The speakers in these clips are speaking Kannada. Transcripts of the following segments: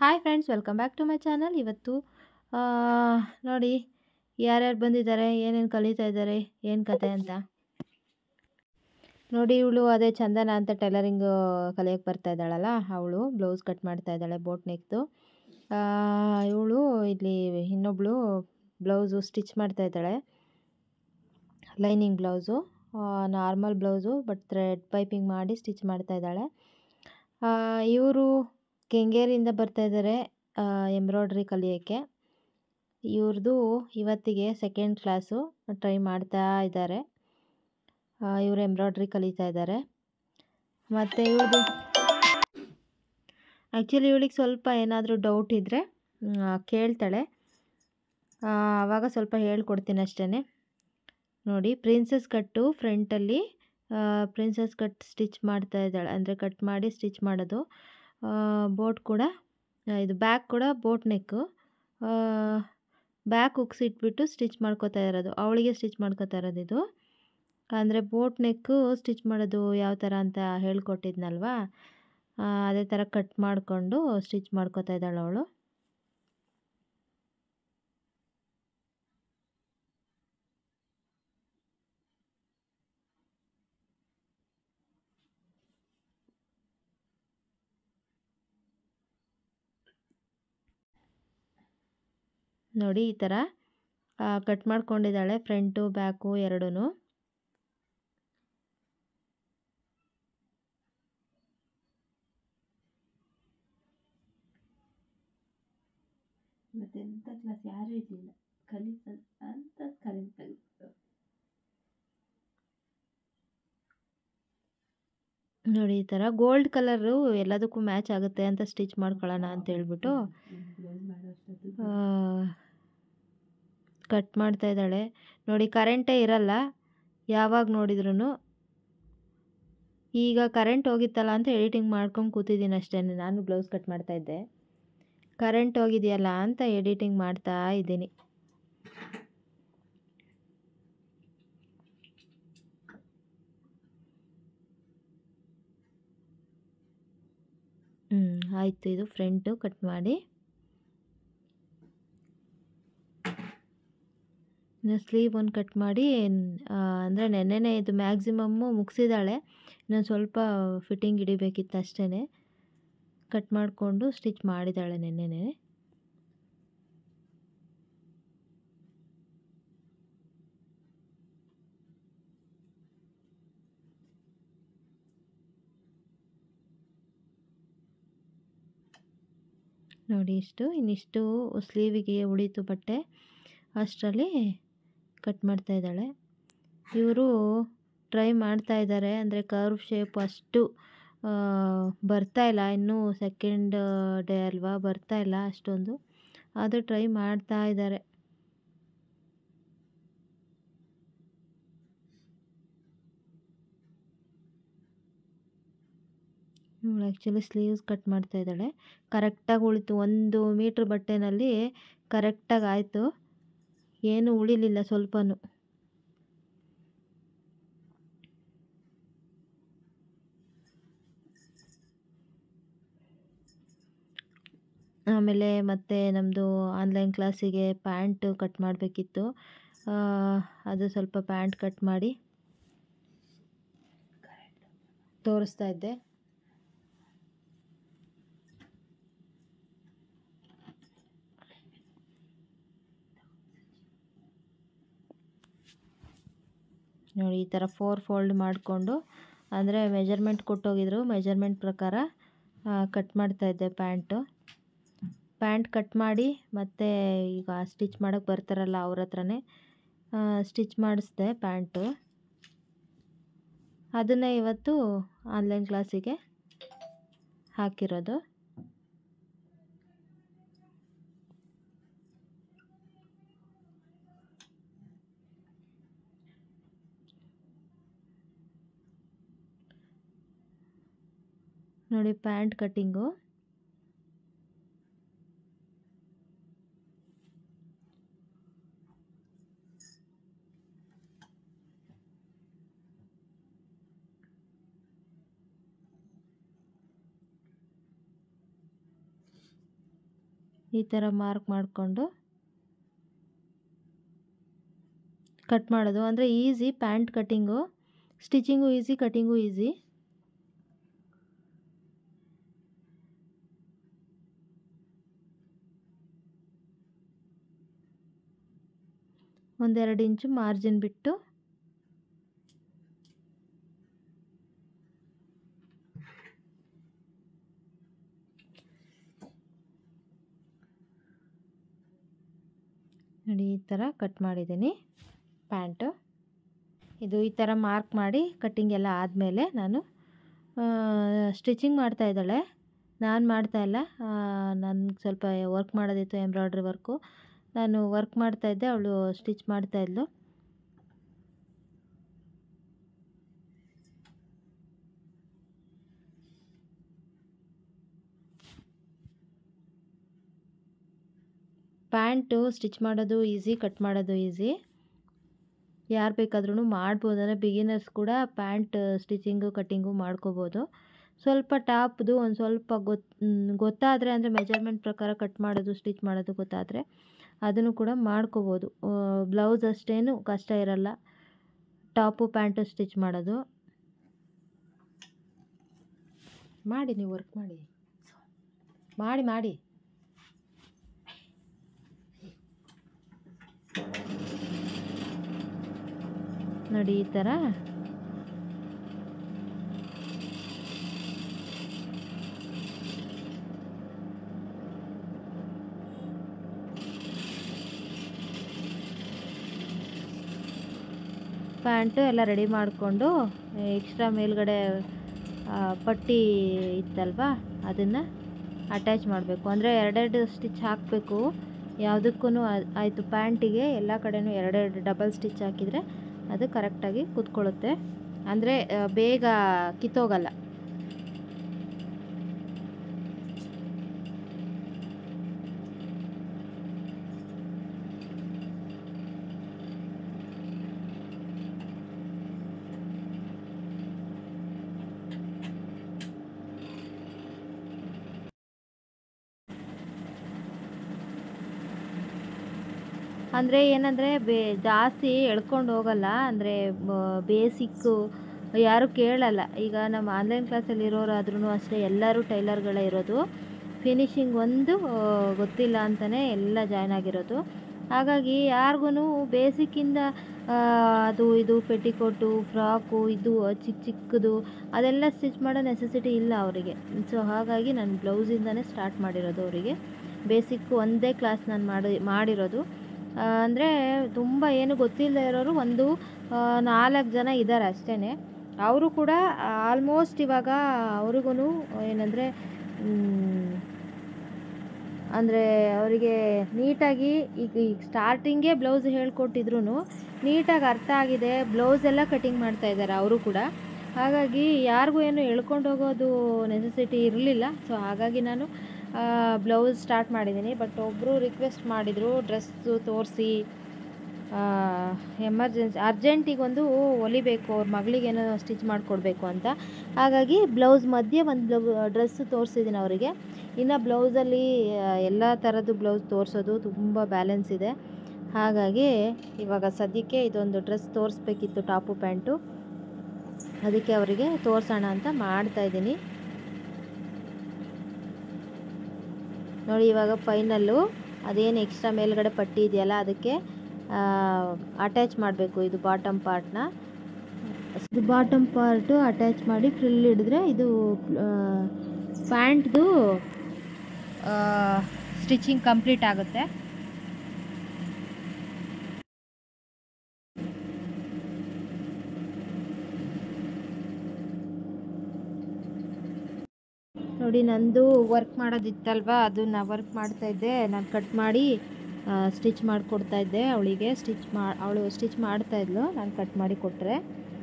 hi friends welcome back to my channel ಇವತ್ತು ಆ, ನೋಡಿ ಯಾರ್ಯಾರು ಬಂದಿದ್ದಾರೆ ಏನೇನು ಕಲಿತಾ ಇದ್ದಾರೆ ಏನು ಕತೆ ಅಂತ ನೋಡಿ ಇವಳು ಅದೇ ಚಂದನ ಅಂತ ಟೈಲರಿಂಗ್ ಕಲಿಯೋಕ್ಕೆ ಬರ್ತಾ ಇದ್ದಾಳಲ್ಲ ಅವಳು ಬ್ಲೌಸ್ ಕಟ್ ಮಾಡ್ತಾ ಇದ್ದಾಳೆ ಬೋಟ್ ನೆಕ್ದು ಇವಳು ಇಲ್ಲಿ ಇನ್ನೊಬ್ಳು ಬ್ಲೌಸು ಸ್ಟಿಚ್ ಮಾಡ್ತಾ ಇದ್ದಾಳೆ lining blouse normal blouse but thread piping ಮಾಡಿ ಸ್ಟಿಚ್ ಮಾಡ್ತಾ ಇದ್ದಾಳೆ ಇವರು ಕೆಂಗೇರಿಯಿಂದ ಬರ್ತಾ ಇದ್ದಾರೆ ಎಂಬ್ರಾಯ್ಡ್ರಿ ಕಲಿಯೋಕ್ಕೆ ಇವ್ರದ್ದು ಇವತ್ತಿಗೆ ಸೆಕೆಂಡ್ ಕ್ಲಾಸು ಟ್ರೈ ಮಾಡ್ತಾ ಇದ್ದಾರೆ ಇವರು ಎಂಬ್ರಾಯ್ಡ್ರಿ ಕಲಿತಾ ಇದ್ದಾರೆ ಮತ್ತು ಇವ್ರದ್ದು ಆ್ಯಕ್ಚುಲಿ ಇವಳಿಗೆ ಸ್ವಲ್ಪ ಏನಾದರೂ ಡೌಟ್ ಇದ್ದರೆ ಕೇಳ್ತಾಳೆ ಆವಾಗ ಸ್ವಲ್ಪ ಹೇಳ್ಕೊಡ್ತೀನಿ ಅಷ್ಟೇ ನೋಡಿ ಪ್ರಿನ್ಸಸ್ ಕಟ್ಟು ಫ್ರಂಟಲ್ಲಿ ಪ್ರಿನ್ಸಸ್ ಕಟ್ ಸ್ಟಿಚ್ ಮಾಡ್ತಾ ಇದ್ದಾಳೆ ಅಂದರೆ ಕಟ್ ಮಾಡಿ ಸ್ಟಿಚ್ ಮಾಡೋದು ಬೋಟ್ ಕೂಡ ಇದು ಬ್ಯಾಕ್ ಕೂಡ ಬೋಟ್ ನೆಕ್ಕು ಬ್ಯಾಕ್ ಹುಕ್ಸ್ ಇಟ್ಬಿಟ್ಟು ಸ್ಟಿಚ್ ಮಾಡ್ಕೋತಾ ಇರೋದು ಅವಳಿಗೆ ಸ್ಟಿಚ್ ಮಾಡ್ಕೋತಾ ಇರೋದು ಇದು ಅಂದರೆ ಬೋಟ್ ನೆಕ್ಕು ಸ್ಟಿಚ್ ಮಾಡೋದು ಯಾವ ಥರ ಅಂತ ಹೇಳ್ಕೊಟ್ಟಿದ್ನಲ್ವಾ ಅದೇ ಥರ ಕಟ್ ಮಾಡಿಕೊಂಡು ಸ್ಟಿಚ್ ಮಾಡ್ಕೋತಾ ಇದ್ದಾಳೆ ಅವಳು ನೋಡಿ ಈ ಥರ ಕಟ್ ಮಾಡ್ಕೊಂಡಿದ್ದಾಳೆ ಫ್ರಂಟು ಬ್ಯಾಕು ಎರಡೂ ಮತ್ತೆ ಎಂಥ ಕ್ಲಾಸ್ ಯಾರೂ ಇರಲಿಲ್ಲ ಕಲಿತ ಅಂತ ಕಲಿತ ನೋಡಿ ಈ ಥರ ಗೋಲ್ಡ್ ಕಲರು ಎಲ್ಲದಕ್ಕೂ ಮ್ಯಾಚ್ ಆಗುತ್ತೆ ಅಂತ ಸ್ಟಿಚ್ ಮಾಡ್ಕೊಳ್ಳೋಣ ಅಂತ ಹೇಳ್ಬಿಟ್ಟು ಬ್ಲೌಸ್ ಮಾಡೋ ಅಷ್ಟೊತ್ತು ಕಟ್ ಮಾಡ್ತಾ ಇದ್ದಾಳೆ ನೋಡಿ ಕರೆಂಟೇ ಇರಲ್ಲ ಯಾವಾಗ ನೋಡಿದ್ರು ಈಗ ಕರೆಂಟ್ ಹೋಗಿತ್ತಲ್ಲ ಅಂತ ಎಡಿಟಿಂಗ್ ಮಾಡ್ಕೊಂಡು ಕೂತಿದ್ದೀನಿ ಅಷ್ಟೇ ನಾನು ಬ್ಲೌಸ್ ಕಟ್ ಮಾಡ್ತಾ ಇದ್ದೆ ಕರೆಂಟ್ ಹೋಗಿದೆಯಲ್ಲ ಅಂತ ಎಡಿಟಿಂಗ್ ಮಾಡ್ತಾ ಇದ್ದೀನಿ ಹ್ಞೂ ಆಯಿತು ಇದು ಫ್ರಂಟು ಕಟ್ ಮಾಡಿ ಇನ್ನು ಸ್ಲೀವ್ ಒಂದು ಕಟ್ ಮಾಡಿ ಅಂದರೆ ನೆನ್ನೆನೇ ಇದು ಮ್ಯಾಕ್ಸಿಮಮ್ಮು ಮುಗಿಸಿದ್ದಾಳೆ ಇನ್ನೊಂದು ಸ್ವಲ್ಪ ಫಿಟ್ಟಿಂಗ್ ಹಿಡಿಬೇಕಿತ್ತು ಅಷ್ಟೇ ಕಟ್ ಮಾಡಿಕೊಂಡು ಸ್ಟಿಚ್ ಮಾಡಿದ್ದಾಳೆ ನೆನ್ನೆನೇ ನೋಡಿ ಇಷ್ಟು ಇನ್ನಿಷ್ಟು ಸ್ಲೀವಿಗೆ ಉಳೀತು ಬಟ್ಟೆ ಅಷ್ಟರಲ್ಲಿ ಕಟ್ ಮಾಡ್ತಾ ಇದ್ದಾಳೆ ಇವರು ಟ್ರೈ ಮಾಡ್ತಾ ಇದ್ದಾರೆ ಅಂದರೆ ಕರ್ವ್ ಶೇಪ್ ಅಷ್ಟು ಬರ್ತಾ ಇಲ್ಲ ಇನ್ನೂ ಸೆಕೆಂಡ್ ಡೇ ಅಲ್ವಾ ಬರ್ತಾ ಇಲ್ಲ ಅಷ್ಟೊಂದು ಆದರೂ ಟ್ರೈ ಮಾಡ್ತಾ ಇದ್ದಾರೆ ಇವಳು ಆ್ಯಕ್ಚುಲಿ ಸ್ಲೀವ್ಸ್ ಕಟ್ ಮಾಡ್ತಾ ಇದ್ದಾಳೆ ಕರೆಕ್ಟಾಗಿ ಉಳಿತು ಒಂದು ಮೀಟ್ರ್ ಬಟ್ಟೆನಲ್ಲಿ ಕರೆಕ್ಟಾಗಿ ಆಯಿತು ಏನು ಉಳಿಲಿಲ್ಲ ಸ್ವಲ್ಪನೂ ಆಮೇಲೆ ಮತ್ತೆ ನಮ್ಮದು ಆನ್ಲೈನ್ ಕ್ಲಾಸಿಗೆ ಪ್ಯಾಂಟ್ ಕಟ್ ಮಾಡಬೇಕಿತ್ತು ಅದು ಸ್ವಲ್ಪ ಪ್ಯಾಂಟ್ ಕಟ್ ಮಾಡಿ ತೋರಿಸ್ತಾ ಇದ್ದೆ ನೋಡಿ ಈ ಥರ ಫೋರ್ ಫೋಲ್ಡ್ ಮಾಡಿಕೊಂಡು ಅಂದರೆ ಮೆಜರ್ಮೆಂಟ್ ಕೊಟ್ಟೋಗಿದ್ರು ಮೆಜರ್ಮೆಂಟ್ ಪ್ರಕಾರ ಕಟ್ ಮಾಡ್ತಾ ಇದ್ದೆ ಪ್ಯಾಂಟು ಪ್ಯಾಂಟ್ ಕಟ್ ಮಾಡಿ ಮತ್ತು ಈಗ ಸ್ಟಿಚ್ ಮಾಡೋಕ್ಕೆ ಬರ್ತಾರಲ್ಲ ಅವ್ರ ಹತ್ರನೇ ಸ್ಟಿಚ್ ಮಾಡಿಸ್ದೆ ಪ್ಯಾಂಟು ಅದನ್ನೇ ಇವತ್ತು ಆನ್ಲೈನ್ ಕ್ಲಾಸಿಗೆ ಹಾಕಿರೋದು ನೋಡಿ ಪ್ಯಾಂಟ್ ಕಟ್ಟಿಂಗು ಈ ಥರ ಮಾರ್ಕ್ ಮಾಡಿಕೊಂಡು ಕಟ್ ಮಾಡೋದು ಅಂದರೆ easy pant cutting stitching easy cutting easy ಒಂದೆರಡು ಇಂಚು ಮಾರ್ಜಿನ್ ಬಿಟ್ಟು ನೋಡಿ ಈ ಥರ ಕಟ್ ಮಾಡಿದ್ದೀನಿ ಪ್ಯಾಂಟು ಇದು ಈ ಥರ ಮಾರ್ಕ್ ಮಾಡಿ ಕಟ್ಟಿಂಗ್ ಎಲ್ಲ ಆದಮೇಲೆ ನಾನು ಸ್ಟಿಚಿಂಗ್ ಮಾಡ್ತಾ ಇದ್ದಾಳೆ ನಾನು ಮಾಡ್ತಾ ಇಲ್ಲ ನನಗೆ ಸ್ವಲ್ಪ ವರ್ಕ್ ಮಾಡೋದಿತ್ತು ಎಂಬ್ರಾಯ್ಡ್ರಿ ವರ್ಕು ನಾನು ವರ್ಕ್ ಮಾಡ್ತಾಯಿದ್ದೆ ಅವಳು ಸ್ಟಿಚ್ ಮಾಡ್ತಾಯಿದ್ಲು ಪ್ಯಾಂಟು ಸ್ಟಿಚ್ ಮಾಡೋದು ಈಸಿ ಕಟ್ ಮಾಡೋದು ಈಸಿ ಯಾರು ಬೇಕಾದ್ರೂ ಮಾಡ್ಬೋದು ಅಂದರೆ ಬಿಗಿನರ್ಸ್ ಕೂಡ ಪ್ಯಾಂಟ್ ಸ್ಟಿಚಿಂಗು ಕಟ್ಟಿಂಗು ಮಾಡ್ಕೋಬೋದು ಸ್ವಲ್ಪ ಟಾಪ್ದು ಒಂದು ಸ್ವಲ್ಪ ಗೊತ್ತು ಗೊತ್ತಾದರೆ ಅಂದರೆ ಮೆಜರ್ಮೆಂಟ್ ಪ್ರಕಾರ ಕಟ್ ಮಾಡೋದು ಸ್ಟಿಚ್ ಮಾಡೋದು ಗೊತ್ತಾದರೆ ಅದನ್ನು ಕೂಡ ಮಾಡ್ಕೋಬೋದು ಬ್ಲೌಸ್ ಅಷ್ಟೇನು ಕಷ್ಟ ಇರಲ್ಲ ಟಾಪು ಪ್ಯಾಂಟು ಸ್ಟಿಚ್ ಮಾಡೋದು ಮಾಡಿ ನೀವು ವರ್ಕ್ ಮಾಡಿ ಮಾಡಿ ಮಾಡಿ ನೋಡಿ ಈ ಥರ ಪ್ಯಾಂಟು ಎಲ್ಲ ರೆಡಿ ಮಾಡಿಕೊಂಡು ಎಕ್ಸ್ಟ್ರಾ ಮೇಲ್ಗಡೆ ಆ, ಪಟ್ಟಿ ಇತ್ತಲ್ವಾ ಅದನ್ನು ಅಟ್ಯಾಚ್ ಮಾಡಬೇಕು ಅಂದರೆ ಎರಡೆರಡು ಸ್ಟಿಚ್ ಹಾಕಬೇಕು ಯಾವುದಕ್ಕೂ ಆಯಿತು ಪ್ಯಾಂಟಿಗೆ ಎಲ್ಲ ಕಡೆನೂ ಎರಡೆರಡು ಡಬಲ್ ಸ್ಟಿಚ್ ಹಾಕಿದರೆ ಅದು ಕರೆಕ್ಟಾಗಿ ಕೂತ್ಕೊಳ್ಳುತ್ತೆ ಅಂದರೆ ಬೇಗ ಕಿತ್ತೋಗಲ್ಲ ಅಂದರೆ ಏನಂದರೆ ಬೇ ಜಾಸ್ತಿ ಎಳ್ಕೊಂಡು ಹೋಗಲ್ಲ ಅಂದರೆ ಬೇಸಿಕ್ಕು ಯಾರು ಕೇಳಲ್ಲ ಈಗ ನಮ್ಮ ಆನ್ಲೈನ್ ಕ್ಲಾಸಲ್ಲಿ ಇರೋರಾದ್ರೂ ಅಷ್ಟೇ ಎಲ್ಲರೂ ಟೈಲರ್ಗಳೇ ಇರೋದು ಫಿನಿಶಿಂಗ್ ಒಂದು ಆ, ಗೊತ್ತಿಲ್ಲ ಅಂತಲೇ ಎಲ್ಲ ಜಾಯ್ನ್ ಆಗಿರೋದು ಹಾಗಾಗಿ ಯಾರಿಗೂ ಬೇಸಿಕ್ಕಿಂದ ಆ, ಅದು ಇದು ಪೆಟಿಕೋಟು ಫ್ರಾಕು ಇದು ಚಿಕ್ಕ ಚಿಕ್ಕದು ಅದೆಲ್ಲ ಸ್ಟಿಚ್ ಮಾಡೋ ನೆಸೆಸಿಟಿ ಇಲ್ಲ ಅವರಿಗೆ ಸೊ ಹಾಗಾಗಿ ನಾನು ಬ್ಲೌಸಿಂದನೇ ಸ್ಟಾರ್ಟ್ ಮಾಡಿರೋದು ಅವರಿಗೆ ಬೇಸಿಕ್ಕು ಒಂದೇ ಕ್ಲಾಸ್ ನಾನು ಮಾಡಿ ಮಾಡಿರೋದು ಅಂದರೆ ತುಂಬ ಏನು ಗೊತ್ತಿಲ್ಲದೆ ಇರೋರು ಒಂದು ನಾಲ್ಕು ಜನ ಇದ್ದಾರೆ ಅಷ್ಟೇ ಅವರು ಕೂಡ ಆಲ್ಮೋಸ್ಟ್ ಇವಾಗ ಅವ್ರಿಗೂ ಏನಂದರೆ ಅಂದರೆ ಅವರಿಗೆ ನೀಟಾಗಿ ಈಗ ಈಗ ಸ್ಟಾರ್ಟಿಂಗೇ ಬ್ಲೌಸ್ ಹೇಳ್ಕೊಟ್ಟಿದ್ರು ನೀಟಾಗಿ ಅರ್ಥ ಆಗಿದೆ ಬ್ಲೌಸ್ ಎಲ್ಲ ಕಟಿಂಗ್ ಮಾಡ್ತಾ ಇದ್ದಾರೆ ಅವರು ಕೂಡ ಹಾಗಾಗಿ ಯಾರಿಗೂ ಏನು ಎಳ್ಕೊಂಡು ಹೋಗೋದು ನೆಸೆಸಿಟಿ ಇರಲಿಲ್ಲ ಸೊ ಹಾಗಾಗಿ ನಾನು ಬ್ಲೌಸ್ ಸ್ಟಾರ್ಟ್ ಮಾಡಿದ್ದೀನಿ ಬಟ್ ಒಬ್ಬರು ರಿಕ್ವೆಸ್ಟ್ ಮಾಡಿದರು ಡ್ರೆಸ್ಸು ತೋರಿಸಿ ಎಮರ್ಜೆನ್ಸಿ ಅರ್ಜೆಂಟಿಗೊಂದು ಹೊಲಿಬೇಕು ಅವ್ರ ಮಗಳಿಗೇನೋ ಸ್ಟಿಚ್ ಮಾಡಿಕೊಡ್ಬೇಕು ಅಂತ ಹಾಗಾಗಿ ಬ್ಲೌಸ್ ಮಧ್ಯೆ ಒಂದು ಡ್ರೆಸ್ಸು ತೋರಿಸಿದ್ದೀನಿ ಅವರಿಗೆ ಇನ್ನು ಬ್ಲೌಸಲ್ಲಿ ಎಲ್ಲ ಥರದ್ದು ಬ್ಲೌಸ್ ತೋರಿಸೋದು ತುಂಬ ಬ್ಯಾಲೆನ್ಸ್ ಇದೆ ಹಾಗಾಗಿ ಇವಾಗ ಸದ್ಯಕ್ಕೆ ಇದೊಂದು ಡ್ರೆಸ್ ತೋರಿಸ್ಬೇಕಿತ್ತು ಟಾಪು ಪ್ಯಾಂಟು ಅದಕ್ಕೆ ಅವರಿಗೆ ತೋರಿಸೋಣ ಅಂತ ಮಾಡ್ತಾಯಿದ್ದೀನಿ ನೋಡಿ ಇವಾಗ ಫೈನಲ್ಲು ಅದೇನು ಎಕ್ಸ್ಟ್ರಾ ಮೇಲ್ಗಡೆ ಪಟ್ಟಿ ಇದೆಯಲ್ಲ ಅದಕ್ಕೆ ಅಟ್ಯಾಚ್ ಮಾಡಬೇಕು ಇದು ಬಾಟಮ್ ಪಾರ್ಟ್ನ ಇದು ಬಾಟಮ್ ಪಾರ್ಟು ಅಟ್ಯಾಚ್ ಮಾಡಿ ಫ್ರಿಲ್ ಹಿಡಿದ್ರೆ ಇದು ಪ್ಯಾಂಟ್ದು ಸ್ಟಿಚಿಂಗ್ ಕಂಪ್ಲೀಟ್ ಆಗುತ್ತೆ ನೋಡಿ ನಂದು ವರ್ಕ್ ಮಾಡೋದಿತ್ತಲ್ವಾ ಅದನ್ನ ವರ್ಕ್ ಮಾಡ್ತಾಯಿದ್ದೆ ನಾನು ಕಟ್ ಮಾಡಿ ಸ್ಟಿಚ್ ಮಾಡಿಕೊಡ್ತಾ ಇದ್ದೆ ಅವಳಿಗೆ ಸ್ಟಿಚ್ ಮಾ ಅವಳು ಸ್ಟಿಚ್ ಮಾಡ್ತಾಯಿದ್ಲು ನಾನು ಕಟ್ ಮಾಡಿ ಕೊಟ್ಟರೆ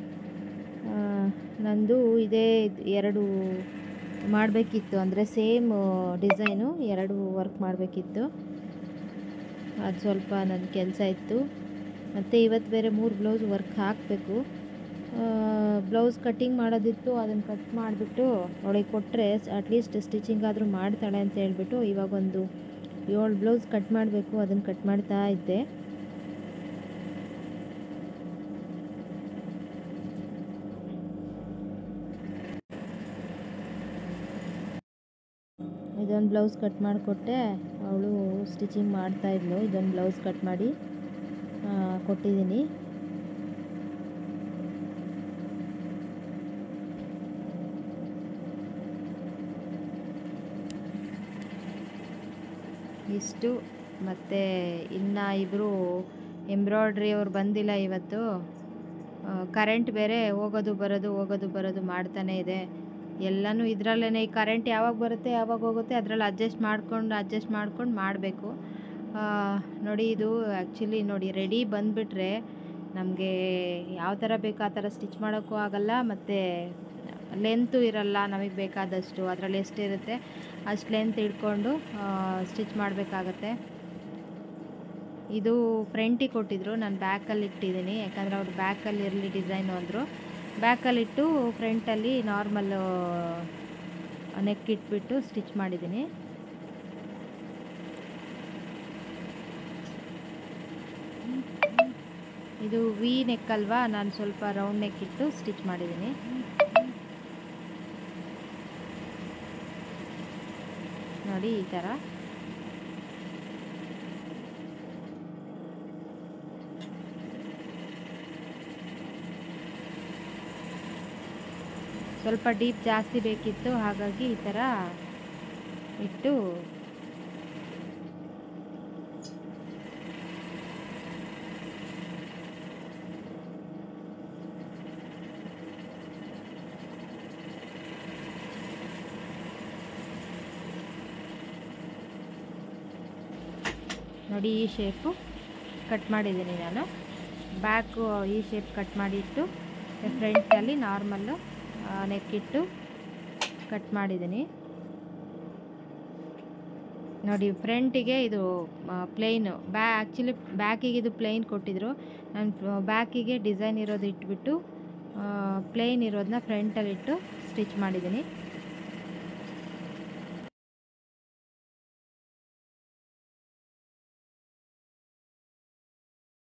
ನಂದು ಇದೇ ಎರಡು ಮಾಡಬೇಕಿತ್ತು ಅಂದರೆ ಸೇಮ್ ಡಿಸೈನು ಎರಡು ವರ್ಕ್ ಮಾಡಬೇಕಿತ್ತು ಅದು ಸ್ವಲ್ಪ ನನ್ನ ಕೆಲಸ ಇತ್ತು ಮತ್ತು ಇವತ್ತು ಬೇರೆ ಮೂರು ಬ್ಲೌಸ್ ವರ್ಕ್ ಹಾಕಬೇಕು ಬ್ಲೌಸ್ ಕಟ್ಟಿಂಗ್ ಮಾಡೋದಿತ್ತು ಅದನ್ನು ಕಟ್ ಮಾಡಿಬಿಟ್ಟು ಅವಳಿಗೆ ಕೊಟ್ಟರೆ ಅಟ್ಲೀಸ್ಟ್ ಸ್ಟಿಚಿಂಗ್ ಆದರೂ ಮಾಡ್ತಾಳೆ ಅಂತ ಹೇಳ್ಬಿಟ್ಟು ಇವಾಗೊಂದು ಏಳು ಬ್ಲೌಸ್ ಕಟ್ ಮಾಡಬೇಕು ಅದನ್ನು ಕಟ್ ಮಾಡ್ತಾ ಇದ್ದೆ ಇದೊಂದು ಬ್ಲೌಸ್ ಕಟ್ ಮಾಡಿಕೊಟ್ಟೆ ಅವಳು ಸ್ಟಿಚಿಂಗ್ ಮಾಡ್ತಾ ಇದ್ಲು ಇದೊಂದು ಬ್ಲೌಸ್ ಕಟ್ ಮಾಡಿ ಆ, ಕೊಟ್ಟಿದ್ದೀನಿ ಇಷ್ಟು ಮತ್ತು ಇನ್ನು ಇಬ್ಬರು ಎಂಬ್ರಾಯ್ಡ್ರಿ ಅವ್ರು ಬಂದಿಲ್ಲ ಇವತ್ತು ಕರೆಂಟ್ ಬೇರೆ ಹೋಗೋದು ಬರೋದು ಹೋಗೋದು ಬರೋದು ಮಾಡ್ತಾನೆ ಇದೆ ಎಲ್ಲನೂ ಇದರಲ್ಲೇ ಈ ಕರೆಂಟ್ ಯಾವಾಗ ಬರುತ್ತೆ ಯಾವಾಗ ಹೋಗುತ್ತೆ ಅದರಲ್ಲಿ ಅಡ್ಜಸ್ಟ್ ಮಾಡ್ಕೊಂಡು ಅಡ್ಜಸ್ಟ್ ಮಾಡ್ಕೊಂಡು ಮಾಡಬೇಕು ನೋಡಿ ಇದು ಆ್ಯಕ್ಚುಲಿ ನೋಡಿ ರೆಡಿ ಬಂದುಬಿಟ್ರೆ ನಮಗೆ ಯಾವ ಥರ ಬೇಕು ಆ ಥರ ಸ್ಟಿಚ್ ಮಾಡೋಕ್ಕೂ ಆಗಲ್ಲ ಮತ್ತು ಲೆಂತು ಇರಲ್ಲ ನಮಗೆ ಬೇಕಾದಷ್ಟು ಅದರಲ್ಲಿ ಎಷ್ಟಿರುತ್ತೆ ಅಷ್ಟು ಲೆಂತ್ ಇಟ್ಕೊಂಡು ಸ್ಟಿಚ್ ಮಾಡಬೇಕಾಗತ್ತೆ ಇದು ಫ್ರಂಟಿಗೆ ಕೊಟ್ಟಿದ್ರು ನಾನು ಬ್ಯಾಕಲ್ಲಿ ಇಟ್ಟಿದ್ದೀನಿ ಯಾಕಂದರೆ ಅವ್ರು ಬ್ಯಾಕಲ್ಲಿ ಇರಲಿ ಡಿಸೈನು ಅಂದರು ಬ್ಯಾಕಲ್ಲಿ ಇಟ್ಟು ಫ್ರಂಟಲ್ಲಿ ನಾರ್ಮಲ್ಲು ನೆಕ್ ಇಟ್ಬಿಟ್ಟು ಸ್ಟಿಚ್ ಮಾಡಿದ್ದೀನಿ ಇದು ವಿ ನೆಕ್ ಅಲ್ವಾ ನಾನು ಸ್ವಲ್ಪ ರೌಂಡ್ ನೆಕ್ ಇಟ್ಟು ಸ್ಟಿಚ್ ಮಾಡಿದ್ದೀನಿ ನೋಡಿ ಈ ಥರ ಸ್ವಲ್ಪ ಡೀಪ್ ಜಾಸ್ತಿ ಬೇಕಿತ್ತು ಹಾಗಾಗಿ ಈ ಥರ ಇಟ್ಟು ನೋಡಿ ಈ ಶೇಪು ಕಟ್ ಮಾಡಿದ್ದೀನಿ ನಾನು ಬ್ಯಾಕು ಈ ಶೇಪ್ ಕಟ್ ಮಾಡಿಟ್ಟು ಫ್ರಂಟಲ್ಲಿ ನಾರ್ಮಲ್ಲು ನೆಕ್ಕಿಟ್ಟು ಕಟ್ ಮಾಡಿದ್ದೀನಿ ನೋಡಿ ಫ್ರಂಟಿಗೆ ಇದು ಪ್ಲೇನು ಬ್ಯಾ ಆ್ಯಕ್ಚುಲಿ ಬ್ಯಾಕಿಗೆ ಇದು ಪ್ಲೇನ್ ಕೊಟ್ಟಿದ್ರು ನಾನು ಬ್ಯಾಕಿಗೆ ಡಿಸೈನ್ ಇರೋದು ಇಟ್ಬಿಟ್ಟು ಪ್ಲೇನ್ ಇರೋದನ್ನ ಫ್ರಂಟಲ್ಲಿ ಇಟ್ಟು ಸ್ಟಿಚ್ ಮಾಡಿದ್ದೀನಿ